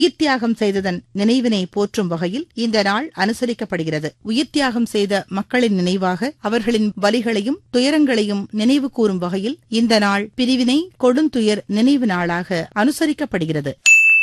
உயிர்த்தியாகம் செய்ததன் நினைவினை போற்றும் வகையில் இந்த நாள் அனுசரிக்கப்படுகிறது உயிர்த்தியாகம் செய்த மக்களின் நினைவாக அவர்களின் வலிகளையும் துயரங்களையும் நினைவு கூறும் வகையில் இந்த நாள் பிரிவினை கொடுந்துயர் நினைவு நாளாக அனுசரிக்கப்படுகிறது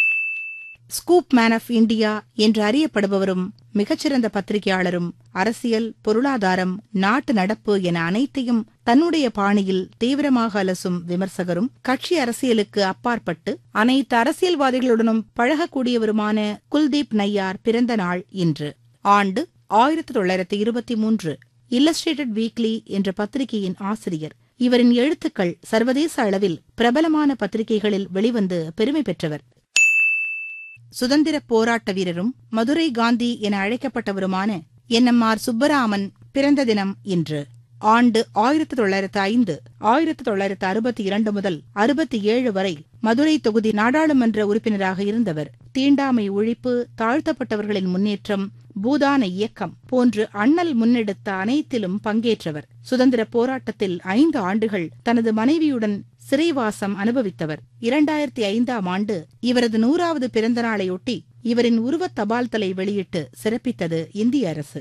ஸ்கூப் மேன் ஆஃப் இந்தியா என்று அறியப்படுபவரும் மிகச்சிறந்த பத்திரிகையாளரும் அரசியல் பொருளாதாரம் நாட்டு நடப்பு என அனைத்தையும் தன்னுடைய பாணியில் தீவிரமாக அலசும் விமர்சகரும் கட்சி அரசியலுக்கு அப்பாற்பட்டு அனைத்து அரசியல்வாதிகளுடனும் பழகக்கூடியவருமான குல்தீப் நய்யார் பிறந்த நாள் இன்று ஆண்டு ஆயிரத்தி தொள்ளாயிரத்தி இருபத்தி மூன்று இல்லஸ்ட்ரேட்டட் வீக்லி என்ற பத்திரிகையின் ஆசிரியர் இவரின் எழுத்துக்கள் சர்வதேச அளவில் பிரபலமான பத்திரிகைகளில் வெளிவந்து பெருமை பெற்றவர் சுதந்திர போராட்ட வீரரும் மதுரை காந்தி என அழைக்கப்பட்டவருமான என் எம் ஆர் சுப்பராமன் பிறந்த தினம் இன்று ஆண்டு ஆயிரத்தி தொள்ளாயிரத்து ஐந்து ஆயிரத்தி தொள்ளாயிரத்து அறுபத்தி இரண்டு முதல் அறுபத்தி ஏழு வரை மதுரை தொகுதி நாடாளுமன்ற உறுப்பினராக இருந்தவர் தீண்டாமை ஒழிப்பு தாழ்த்தப்பட்டவர்களின் முன்னேற்றம் பூதான இயக்கம் போன்று அண்ணல் முன்னெடுத்த அனைத்திலும் பங்கேற்றவர் சுதந்திர போராட்டத்தில் ஐந்து ஆண்டுகள் தனது மனைவியுடன் சிறைவாசம் அனுபவித்தவர் இரண்டாயிரத்தி ஐந்தாம் ஆண்டு இவரது நூறாவது பிறந்த நாளையொட்டி இவரின் உருவத் தபால் தலை வெளியிட்டு சிறப்பித்தது இந்திய அரசு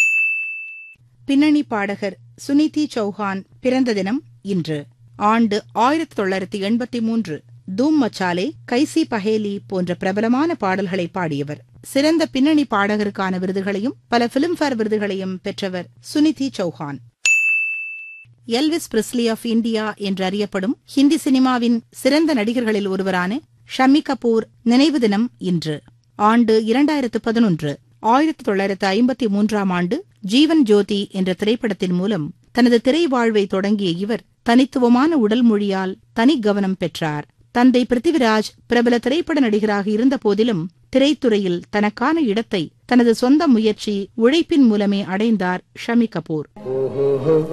பின்னணி பாடகர் சுனிதி சௌஹான் பிறந்த தினம் இன்று ஆண்டு ஆயிரத்தி தொள்ளாயிரத்தி எண்பத்தி மூன்று தூம் மச்சாலே கைசி பஹேலி போன்ற பிரபலமான பாடல்களை பாடியவர் சிறந்த பின்னணி பாடகருக்கான விருதுகளையும் பல பிலிம்பேர் விருதுகளையும் பெற்றவர் Sunidhi Chauhan Elvis Presley of India என்று அறியப்படும் ஹிந்தி சினிமாவின் சிறந்த நடிகர்களில் ஒருவரான ஷம்மி கபூர் நினைவு தினம் இன்று ஆண்டு இரண்டாயிரத்து பதினொன்று ஆயிரத்தி தொள்ளாயிரத்து ஐம்பத்தி மூன்றாம் ஆண்டு ஜீவன் ஜோதி என்ற திரைப்படத்தின் மூலம் தனது திரை வாழ்வை தொடங்கிய இவர் தனித்துவமான உடல் மொழியால் தனி கவனம் பெற்றார் தந்தை பிருத்திவிராஜ் பிரபல திரைப்பட நடிகராக இருந்த போதிலும் திரைத்துறையில் தனக்கான இடத்தை தனது சொந்த முயற்சி உழைப்பின் மூலமே அடைந்தார் ஷமி கபூர்